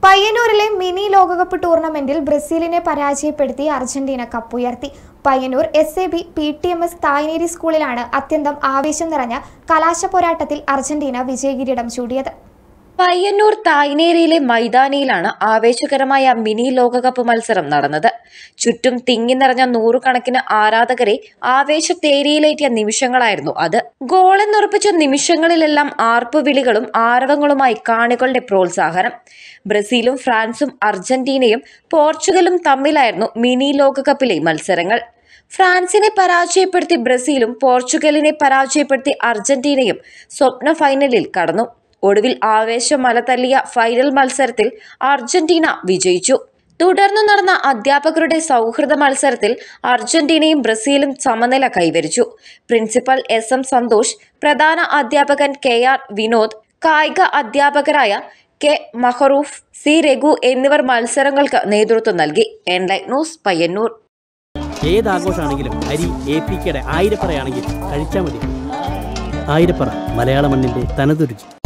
പയ്യന്നൂരിലെ mini ലോകകപ്പ് ടൂർണമെന്റിൽ ബ്രസീലിനെ പരാജയപ്പെടുത്തി അർജന്റീന കപ്പുയർത്തി Payyanur S A B P T M S Thayineri സ്കൂളിലാണ് അത്യന്തം ആവേശം നിറഞ്ഞ കലാശ പോരാട്ടത്തിൽ അർജന്റീന വിജയകിരീടം ചൂടിയത് പയ്യന്നൂർ തായ്നേരിയിലെ മൈതാനിയിലാണ് ആവേശകരമായ മിനി ലോകകപ്പ് മത്സരം നടന്നത് ചുറ്റും തിങ്ങി നിറഞ്ഞ നൂറുകണക്കിന് ആരാധകരെ ആവേശത്തേരിയിലേറ്റിയ നിമിഷങ്ങളായിരുന്നു അത് ഗോളെന്നുറപ്പിച്ച നിമിഷങ്ങളിലെല്ലാം ആർപ്പുവിളികളും ആരവങ്ങളുമായി കാണികളുടെ പ്രോത്സാഹനം ബ്രസീലും ഫ്രാൻസും അർജന്റീനയും പോർച്ചുഗലും തമ്മിലായിരുന്നു മിനി ലോകകപ്പിലെ മത്സരങ്ങൾ ഫ്രാൻസിനെ പരാജയപ്പെടുത്തി ബ്രസീലും പോർച്ചുഗലിനെ പരാജയപ്പെടുത്തി അർജന്റീനയും സ്വപ്ന ഫൈനലിൽ കടന്നു ഒടുവിൽ ആവേശം മലതല്ലിയ ഫൈനൽ മത്സരത്തിൽ അർജന്റീന വിജയിച്ചു തുടർന്ന് നടന്ന അധ്യാപകരുടെ സൗഹൃദ മത്സരത്തിൽ അർജന്റീനയും ബ്രസീലും സമനില കൈവരിച്ചു പ്രിൻസിപ്പൽ എസ് എം സന്തോഷ് പ്രധാന അധ്യാപകൻ കെ ആർ വിനോദ് കായിക അധ്യാപകരായ കെ മഹറൂഫ് സി രഘു എന്നിവർ മത്സരങ്ങൾക്ക് നേതൃത്വം നൽകി എൻലൈറ്റ് ന്യൂസ് പയ്യന്നൂർ ഏത് ആഘോഷമാണെങ്കിലും അരി എ പി കെയുടെ ആയിരപ്പറയാണെങ്കിൽ കഴിച്ചാൽ മതി ആയിരപ്പറ മലയാള മണ്ണിൻ്റെ തനതുരുചി